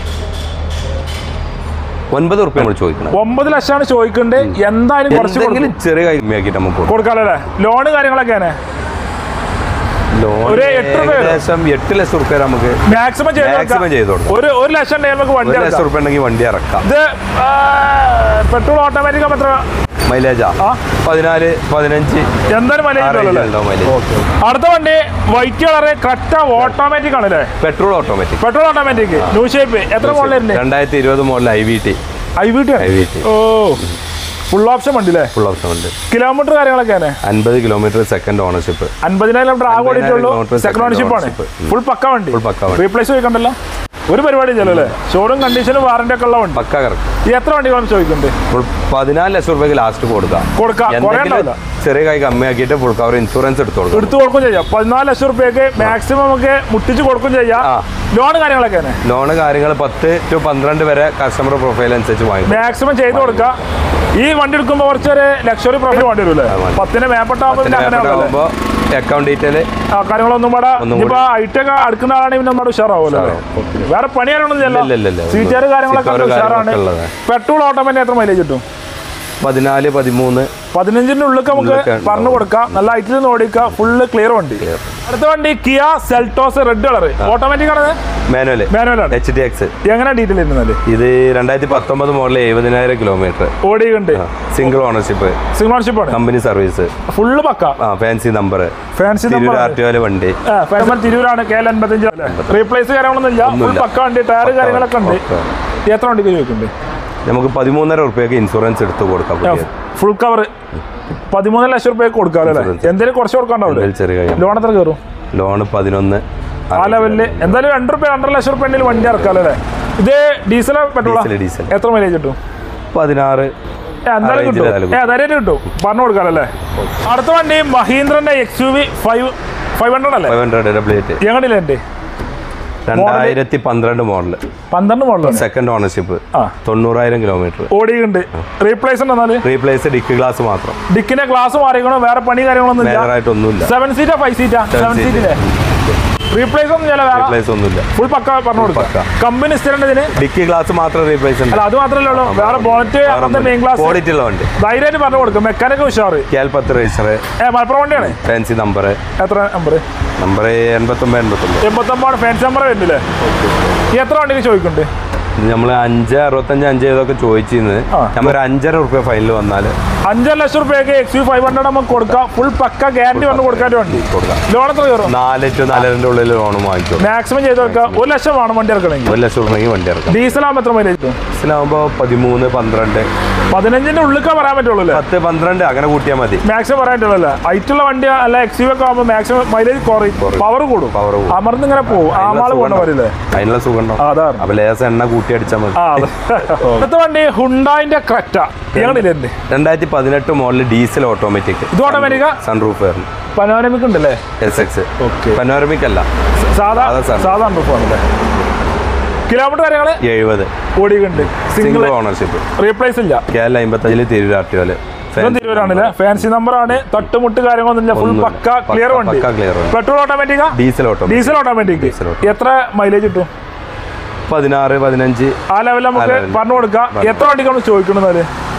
ഒൻപത് റുപ്യ നമ്മൾ ചോദിക്കണം ഒമ്പത് ലക്ഷമാണ് ചോദിക്കുന്നുണ്ട് എന്തായാലും കുറച്ച് എന്തെങ്കിലും ചെറിയ കമ്മിയാക്കിയിട്ട് നമുക്ക് കൊടുക്കാം. കൊടുക്കാല്ലേ ലോണ് കാര്യങ്ങളൊക്കെയാണ് ലോൺ ഒരു എട്ട് രൂപ വരും. ഏകദേശം എട്ട് ലക്ഷം റുപ്യ നമുക്ക് മാക്സിമം ചെയ്ത് കൊടുക്കാം. മാക്സിമം ചെയ്ത് കൊടുക്കാം ഒരു ഒരു ലക്ഷം ഉണ്ടെങ്കിൽ നമുക്ക് വണ്ടി ഒരു ലക്ഷം ഇറക്കാം. റുപ്യ ഉണ്ടെങ്കിൽ വണ്ടി ഇറക്കാം ഇത് പെട്രോൾ ഓട്ടോമാറ്റിക് എത്ര മൈലേജാ ആ. പതിനാല് പതിനഞ്ച് എന്തായാലും ആ മൈലേജ് range ഉള്ളൂ ഉണ്ടാവും mileage. അടുത്ത വണ്ടി വൈറ്റ് കളറ് കറക്റ്റ ഓട്ടോമാറ്റിക് ആണല്ലേ petrol automatic petrol automatic new shape എത്ര മോഡലുണ്ട് രണ്ടായിരത്തി ഇരുപത് model I V T I V T I V T ഓ ഫുൾ ഓപ്ഷൻ വണ്ടി അല്ലേ ഫുൾ ഓപ്ഷൻ ഉണ്ട് കിലോമീറ്റർ കാര്യങ്ങളൊക്കെയാണ് അൻപത് കിലോമീറ്റർ സെക്കൻഡ് ഓണർഷിപ്പ് അൻപതിനായിരം കിലോമീറ്റർ ആകെ ഓടിയിട്ടുള്ളൂ kilometer സെക്കൻഡ് second ഓണർഷിപ്പ് ആണ് ownership. ഫുൾ പക്ക വണ്ടി Full പക്ക വണ്ടി. റീപ്ലേസ് ചോദിക്കണ്ടല്ലോ ഒരു പരിപാടി ചെല്ലല്ലേ ഷോറൂം കണ്ടീഷനും വാറന്റി ഒക്കെ ഉള്ള വണ്ടി പക്ക കറക്റ്റ് ഈ എത്ര വണ്ടികളാണ് ചോദിക്കുന്നുണ്ട് ഫുൾ പതിനാല് ലക്ഷം റുപ്യക്ക് ലാസ്റ്റ് കൊടുക്കാം കൊടുക്കാം കുറേ എന്തെങ്കിലും ഉണ്ടാവില്ല ചെറിയ കൈ കമ്മിയാക്കിയിട്ട് ഫുൾ കവർ ഇൻഷുറൻസ് എടുത്ത് കൊടുക്കാം എടുത്തു കൊടുക്കും ചെയ്യാം പതിനാല് ലക്ഷം റുപ്യക്ക് മാക്സിമം നമുക്ക് മുട്ടിച്ച് കൊടുക്കും ചെയ്യാം ആ. ലോൺ കാര്യങ്ങളൊക്കെ തന്നെ ലോണ് കാര്യങ്ങൾ പത്ത് ടു പന്ത്രണ്ട് വരെ കസ്റ്റമർ പ്രൊഫൈൽ അനുസരിച്ച് വാങ്ങിക്കും മാക്സിമം ചെയ്ത് കൊടുക്കാം ഈ വണ്ടി എടുക്കുമ്പോൾ കുറച്ചൊരു ലക്ഷറി പ്രൊഫൈൽ വണ്ടി വരും അല്ലേ വേണം. പത്തിന് മേപ്പെട്ടാകുമ്പോൾ പിന്നെ അങ്ങനെ ആണല്ലോ ആകുമ്പോൾ അക്കൗണ്ട് ഡീറ്റെയിൽ ആ കാര്യങ്ങളൊന്നും കൂടെ ഒന്നും ഇനിയിപ്പോ ഐറ്റ ഒക്കെ അടുക്കുന്ന ആളാണെങ്കിൽ പിന്നെ നമ്മുടെ ഉഷാറാവുമല്ലോ അല്ലേ? വേറെ പണിയാണൊന്നും ഇല്ല, ഇല്ല, ഇല്ല. സീറ്റാറ് കാര്യങ്ങളൊക്കെ സീറ്റാറ് ഉഷാറാണ് കാര്യങ്ങളൊക്കെ ഉള്ളതാ. പെട്രോൾ ഓട്ടോമാറ്റിക് എത്ര മൈലേജ് കിട്ടും പതിനാല് പതിമൂന്ന് പതിനഞ്ചിന്റെ ഉള്ളിൽ നമുക്ക് ഉള്ളിലൊക്കെ ഉണ്ടാവും. പറഞ്ഞു കൊടുക്കാം നല്ല ഐറ്റിൽ നിന്ന് ഓടിക്കാം ഫുള്ള് ക്ലിയർ വണ്ടി അടുത്ത വണ്ടി Kia Seltos red colour automatic ആണ് മാനുവല് മാനുവലാണ് എച്ച് ഡി എക്സ് എങ്ങനെ ഡീറ്റെയിൽ ഇരുന്നാല് ഇത് രണ്ടായിരത്തി പത്തൊമ്പത് മോഡൽ എഴുപതിനായിരം കിലോമീറ്റർ ഓടിയുണ്ട് സിംഗിൾ ഓണർഷിപ്പ് സിംഗോൺഷിപ്പ് ആണ് കമ്പനി സർവീസ് ഫുള്ള് പക്ക ആ fancy number fancy Tirur R T ഒയിലെ വണ്ടി ഫാൻസി തിരൂരാണ് കെ എൽ അൻപത്തഞ്ച് റീപ്ലേസ് കാര്യങ്ങളൊന്നും ഇല്ല ഫുൾ ഒന്നുമില്ല. പക്ക വണ്ടി ടയർ കാര്യങ്ങളൊക്കെ ഉണ്ട് ഒക്കെ. എത്ര വണ്ടിക്ക് ചോദിക്കുന്നുണ്ട് നമുക്ക് പതിമൂന്നര റുപ്യക്ക് ഇൻഷുറൻസ് എടുത്ത് കൊടുക്കാം പുതിയത്. ഫുൾ കവർ പതിമൂന്ന് ലക്ഷം റുപ്യക്ക് കൊടുക്കാം അല്ലേ Insurance. എന്തെങ്കിലും കുറച്ച് കൊടുക്കാണ്ടാവില്ലേ ഇതിൽ ചെറിയ കൈ ലോൺ എത്ര കയറും ലോണ് പതിനൊന്ന് ആ ലെവലില് എന്തായാലും രണ്ട് റുപ്യ രണ്ടര ലക്ഷം റുപ്യ ഉണ്ടെങ്കിൽ വണ്ടി ഇറക്കാം അല്ലേ ഇത് ഡീസൽ പെട്രോൾ ഡീസൽ ഡീസൽ എത്ര മൈലേജ് കിട്ടും പതിനാറ് ഏ, എന്തായാലും range കിട്ടും ഏതായാലും ഏ ധൈര്യമായിട്ട് കിട്ടും പറഞ്ഞു കൊടുക്കാമല്ലേ അടുത്ത വണ്ടി മഹീന്ദ്രന്റെ X U V five five hundred അല്ലേ ഫൈവ് ഹൺഡ്രഡ് ഡബ്ല്യൂറ്റ് എങ്ങനെയില്ല എൻ്റെ രണ്ടായിരത്തി പന്ത്രണ്ട് മോഡൽ പന്ത്രണ്ട് മോഡലാണ് സെക്കൻഡ് ഓണർഷിപ്പ് ആ തൊണ്ണൂറായിരം കിലോമീറ്റർ ഓടിയുണ്ട് റീപ്ലേസ് ഉണ്ട് എന്നാല് റീപ്ലേസ് ഡിക്ക് ഗ്ലാസ് മാത്രം ഡിക്കിന്റെ ഗ്ലാസ് മാറിക്കണോ വേറെ പണി കാര്യങ്ങളൊന്നും ഇല്ല മേജറായിട്ടൊന്നുമില്ല സെവൻ സീറ്റാ ഫൈവ് സീറ്റാ സെവൻ seat. സീറ്റിലെ റീപ്ലേസ് ഒന്നും ചില വേറെ റീപ്ലേസ് ഒന്നുമില്ല ഫുൾ പക്ക പറഞ്ഞു കൊടുക്കാം പക്ക. കമ്പനി സ്ഥിരം ഇതിന് ഡിക്കി ഗ്ലാസ് മാത്രം റീപ്ലേസ് ഉണ്ട് അല്ല അത് മാത്രമല്ലേ ഉള്ളൂ വേറെ ബോണറ്റ് അങ്ങനത്തെ മെയിൻ ക്ലാസ് ക്വാളിറ്റി ഉള്ള വണ്ടി ധൈര്യമായിട്ട് പറഞ്ഞു കൊടുക്കും മെക്കാനിക് ഉഷാറ് കേൽപത്ത് രജിസ്റ്റർ ഏ മലപ്പുറം വണ്ടിയാണ് ഫാൻസി നമ്പർ എത്ര നമ്പർ നമ്പർ എൺപത്തൊമ്പത് എൺപത്തൊമ്പത് എൺപത്തൊമ്പതാണ് ഫാൻസി നമ്പർ വരുന്നില്ലേ ഈ എത്ര വണ്ടിക്ക് ചോദിക്കുന്നുണ്ട് നമ്മൾ അഞ്ച് അറുപത്തഞ്ച് അഞ്ച് ഇതൊക്കെ ചോദിച്ചിരുന്നത് ആ. നമ്മൾ ഒരു അഞ്ചര റുപ്യ ഫൈനൽ വന്നാൽ അഞ്ചര ലക്ഷം റുപ്യക്ക് എക്സ് യു ഫൈവ് ഹൺഡ്രഡ് നമുക്ക് കൊടുക്കാം ഫുൾ പക്ക ഗ്യാരണ്ടി വന്ന് കൊടുക്കാൻ വണ്ടി കൊടുക്കാം ലോൺ എത്ര കയറും നാല് ടു നാലരൻ്റെ ഉള്ളിൽ ലോൺ വാങ്ങിക്കും മാക്സിമം ചെയ്ത് വെക്കാം ഒരു ലക്ഷം വേണം വണ്ടി ഇറക്കണമെങ്കിൽ ഒരു ലക്ഷം റുപ്യക്ക് വണ്ടി ഇറക്കാം ഡീസൽ ആകുമ്പോൾ എത്ര മൈലേജ് കിട്ടും ബസ്സിലാകുമ്പോൾ പതിമൂന്ന് പന്ത്രണ്ട് പതിനഞ്ചിന്റെ ഉള്ളിൽ പറയാൻ പറ്റുള്ളൂ അല്ലേ പത്ത് പന്ത്രണ്ട് അങ്ങനെ കൂട്ടിയാൽ മതി മാക്സിമം പറയാൻ പറ്റുള്ളൂ ഹൈറ്റുള്ള വണ്ടി അല്ല എക്സ് യു ഒക്കെ ആകുമ്പോൾ മാക്സിമം മൈലേജ് കുറയും പവർ കൂടും പവർ കൂടും. അമർന്ന് ഇങ്ങനെ പോകും ആമാള് കൊണ്ട വരില്ലേ അതിനുള്ള സുഖം ഉണ്ടോ ആ, അതാണ് അപ്പൊ ലേസം എണ്ണ കൂട്ടി അടിച്ചാൽ മതി ആ അതെ അടുത്ത വണ്ടി ഹുണ്ടായിന്റെ ക്രെറ്റ ഞങ്ങളില്ലേ എന്റെ രണ്ടായിരത്തി പതിനെട്ട് മോഡൽ ഡീസൽ ഓട്ടോമാറ്റിക് ഇത് ഓട്ടോമാറ്റിക്ക സൺറൂഫ് വരുന്നു പനോരമിക് ഉണ്ടല്ലേ എസ് എക്സ് ഓക്കെ പനോരമിക് അല്ല സാധാ സാധാ സാധനം. സാധാ ആണല്ലേ കിലോമീറ്റർ കാര്യങ്ങള് എഴുപത് ഓടിയുണ്ട് സിംഗിൾ സിംഗിൾ ഓണർഷിപ്പ് റീപ്ലേസ് ഇല്ല കെ എൽ അമ്പത്തഞ്ചില് തിരുവരാട്ടിയോല് ഇതും തിരുവരാണല്ലേ ഫാൻസി നമ്പർ ആണ് തട്ടുമുട്ട് കാര്യങ്ങളൊന്നുമില്ല ഫുൾ ഒന്നുമില്ല. പക്ക ക്ലിയർ പക്ക- വണ്ടി പക്ക clear വണ്ടി. പെട്രോൾ ഓട്ടോമാറ്റിക്കാ diesel auto diesel automatic diesel auto. എത്ര മൈലേജ് കിട്ടും പതിനാറ് പതിനഞ്ച് ആ ലെവലിൽ നമുക്ക് level. പറഞ്ഞു കൊടുക്കാം എത്ര വണ്ടിക്കാണ് ചോദിക്കുന്നത്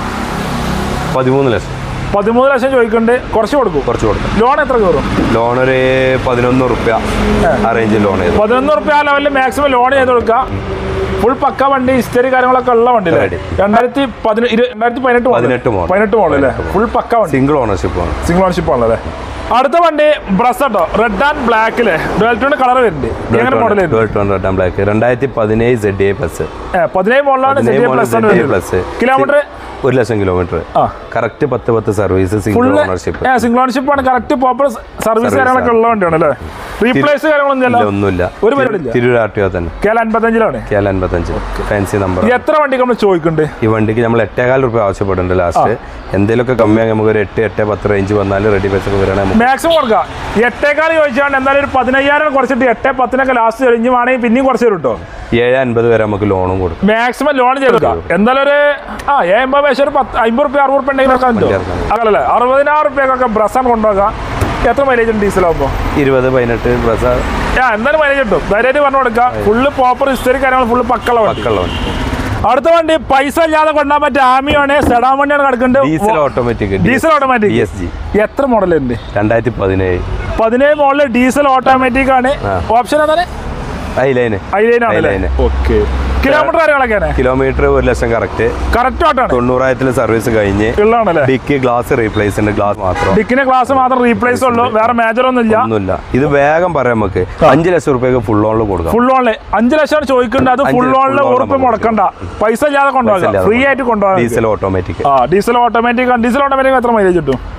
പതിമൂന്ന് ലക്ഷം പതിമൂന്ന് ലക്ഷം ചോദിക്കുന്നുണ്ട് കുറച്ച് കൊടുക്കും കുറച്ച് കൊടുക്കും ലോൺ എത്ര കയറും ലോൺ ഒരു പതിനൊന്ന് റുപ്യ ആ റേഞ്ചിൽ ലോൺ ചെയ്തു പതിനൊന്ന് റുപ്യ ആ ലെവലിൽ മാക്സിമം ലോൺ ചെയ്ത് കൊടുക്കാം ഫുൾ പക്ക വണ്ടി ഹിസ്റ്ററി കാര്യങ്ങളൊക്കെ ഉള്ള വണ്ടി Ready. രണ്ടായിരത്തി പതിന- ഇരു- രണ്ടായിരത്തി പതിനെട്ട് പതിനെട്ട് model. പതിനെട്ട് മോഡൽ അല്ലേ ഫുൾ പക്ക വണ്ടി സിംഗിൾ ഓണർഷിപ്പ് ആണ് സിംഗിൾ ഓൺഷിപ്പ് ആണല്ലേ അടുത്ത വണ്ടി ബ്രസ് കേട്ടോ റെഡ് ആൻഡ് ബ്ലാക്കിലെ ഡുവൽറ്റോന്റെ കളർ വരുന്നുണ്ട് എങ്ങനെ മോഡൽ റെഡ് ബ്ലാക്ക് രണ്ടായിരത്തി പതിനേഴ് സെഡ് എ പ്ലസ് പതിനേഴ് മോഡലാണ് പതിനേഴ് model plus ZA plus. Kilometre ഒരു ലക്ഷം കിലോമീറ്റർ ആ കറക്റ്റ് പത്ത് പത്ത് service single full ownership single ownership ആണ് കറക്റ്റ് പ്രോപ്പർ സർവീസ് കാര്യങ്ങളൊക്കെ ഉള്ള വണ്ടിയാണ് അല്ലേ റീപ്ലേസ് കാര്യങ്ങളൊന്നും ഇല്ല ഒന്നുമില്ല ഒരു പരിപാടിയില്ല. തിരുവരാട്ടിയോ തന്നെ കേരള അൻപത്തഞ്ചിലാണ് കെ എൽ അൻപത്തഞ്ച് ഫാൻസി നമ്പർ ഈ എത്ര വണ്ടിക്ക് നമ്മൾ ചോദിക്കുന്നുണ്ട് ഈ വണ്ടിക്ക് നമ്മൾ എട്ടേകാൽ റുപ്യ ആവശ്യപ്പെടുന്നുണ്ട് ലാസ്റ്റ് എന്തെങ്കിലുമൊക്കെ കമ്മിയാಗಿ നമുക്ക് ഒരു എട്ട് എട്ട് പത്ത് റേഞ്ച് വന്നാൽ റെഡി പൈസ ഒക്കെ വരികയാണെങ്കിൽ മാക്സിമം കൊടുക്കാം എട്ടേക്കാൾ ചോദിച്ചാൽ എന്തായാലും ഒരു പതിനയ്യായിരം കുറച്ചിട്ട് എട്ട് പത്തിനൊക്കെ ലാസ്റ്റ് കഴിഞ്ഞ് വേണമെങ്കിൽ പിന്നെയും കുറച്ച് തരും കേട്ടോ ഏഴ് അൻപത് വരെ നമുക്ക് ലോണും കൊടുക്കും മാക്സിമം ലോൺ ചെയ്തെടുക്കാം എന്തായാലും ഒരു ആ ഏ എൺപത് പൈസ ഒരു പത്ത് അമ്പത് റുപ്യ അറുപത് റുപ്യ ഉണ്ടെങ്കിൽ വെക്കാൻ പറ്റുമോ ഇറക്കാം. അതല്ലേ അറുപതിനായിരം റുപ്യൊക്കെ ബ്രസ്സാണ് കൊണ്ടുപോകാം എത്ര മൈലേജ് ഉണ്ട് ഡീസലാകുമ്പോൾ ഇരുപത് പതിനെട്ട് ബസ് ആ എന്തായാലും മൈലേജ് കിട്ടും ധൈര്യമായിട്ട് പറഞ്ഞു കൊടുക്കാം ഫുള്ള് പ്രോപ്പർ ഹിസ്റ്ററി കാര്യങ്ങൾ ഫുള്ള് പക്കള വണ്ടി പക്കുള്ള വണ്ടി അടുത്ത വണ്ടി പൈസ ഇല്ലാതെ കൊണ്ടാൻ പറ്റിയ ആമിയാണ് സെഡാൻ വണ്ടിയാണ് ഡീസൽ കിടക്കുന്നത് automatic diesel automatic D S G എത്ര മോഡലുണ്ട് രണ്ടായിരത്തി പതിനേഴ് പതിനേഴ് മോഡല് ഡീസൽ ഓട്ടോമാറ്റിക് ആണ് ആ. ഓപ്ഷൻ എന്താണ് ഐലൈന് ഐലൈനാണല്ലേ ഐലൈന്. ഓക്കെ കിലോമീറ്റർ കാര്യങ്ങളൊക്കെയാണ് കിലോമീറ്റർ ഒരു ലക്ഷം കറക്റ്റ് കറക്റ്റ് ആയിട്ടാണ് തൊണ്ണൂറായിരത്തിൽ സർവീസ് കഴിഞ്ഞ് ഉള്ളതാണല്ലേ ഡിക്ക് ഗ്ലാസ് റീപ്ലേസ് ഉണ്ട് ഗ്ലാസ് മാത്രം ഡിക്കിന്റെ ക്ലാസ് മാത്രം റീപ്ലേസ് ഉള്ളൂ വേറെ മേജർ ഒന്നും ഇല്ല ഒന്നുമില്ല ഇത് വേഗം പറയാം നമുക്ക് അഞ്ച് ലക്ഷം റുപ്യക്ക് ഫുൾ ഓണിൽ കൊടുക്കാം ഫുൾ ഓണില് അഞ്ച് ലക്ഷമാണ് ചോദിക്കേണ്ടത് അത് അഞ്ച് ഫുൾ ഓണില് full on ഉറപ്പ് നമുക്ക് മുടക്കണ്ട പൈസ ഇല്ലാതെ കൊണ്ടുപോകാം ഇല്ലാതെ ഫ്രീ ആയിട്ട് കൊണ്ടുപോകാം ഡീസൽ ഓട്ടോമാറ്റിക് ആ ഡീസൽ ഓട്ടോമാറ്റിക് ഡീസൽ ഓട്ടോമാറ്റിക് എത്ര മൈലേജ് കിട്ടും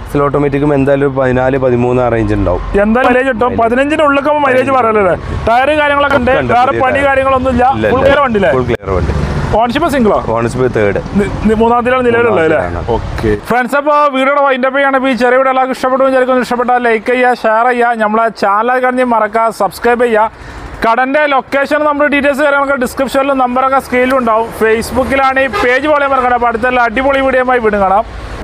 എക്സൽ ഓട്ടോമാറ്റിക്കും എന്തായാലും ഒരു പതിനാല് പതിമൂന്ന് ആ റേഞ്ച് ഉണ്ടാവും എന്തായാലും മൈലേജ് കിട്ടും പതിനഞ്ചിന് ഉള്ളിൽ മൈലേജ് പറയല്ലേ ടയർ കാര്യങ്ങളൊക്കെ ഉണ്ട് ഉണ്ട്, വേറെ പുതിയ പണി tyre. കാര്യങ്ങളൊന്നും ഇല്ല ഫുൾ ക്ലിയർ വണ്ടിയില്ലേ ഫുൾ ക്ലിയർ വണ്ടി ഓൺഷിപ്പ് സിംഗിളോ ഓണസ്ബി തേർഡ് മൂന്നാമത്തിലാണ് നിലവിലുള്ളത് അല്ലേ മൂന്നാമത്തിലാണ്. ഓക്കെ ഫ്രണ്ട്സ് അപ്പോൾ വീഡിയോയുടെ വൈൻഡപ്പ് ചെയ്യാണ് ഇപ്പോൾ ഈ ചെറിയ വീഡിയോ എല്ലാവർക്കും ഇഷ്ടപ്പെട്ടു വിചാരിക്കുന്നു ഇഷ്ടപ്പെട്ടാൽ ലൈക്ക് ചെയ്യുക ഷെയർ ചെയ്യുക നമ്മളെ ചാനൽ കഴിഞ്ഞ് മറക്കുക സബ്സ്ക്രൈബ് ചെയ്യുക കടൻ്റെ ലൊക്കേഷൻ നമ്മുടെ ഡീറ്റെയിൽസ് കാര്യങ്ങളൊക്കെ ഡിസ്ക്രിപ്ഷനിലും നമ്പറൊക്കെ സ്ക്രീനിലും ഉണ്ടാവും ഫേസ്ബുക്കിലാണ് ഈ പേജ് പോലെ മറക്കണം അപ്പോൾ അടുത്തുള്ള അടിപൊളി വീഡിയോയുമായി വീണ്ടും കാണാം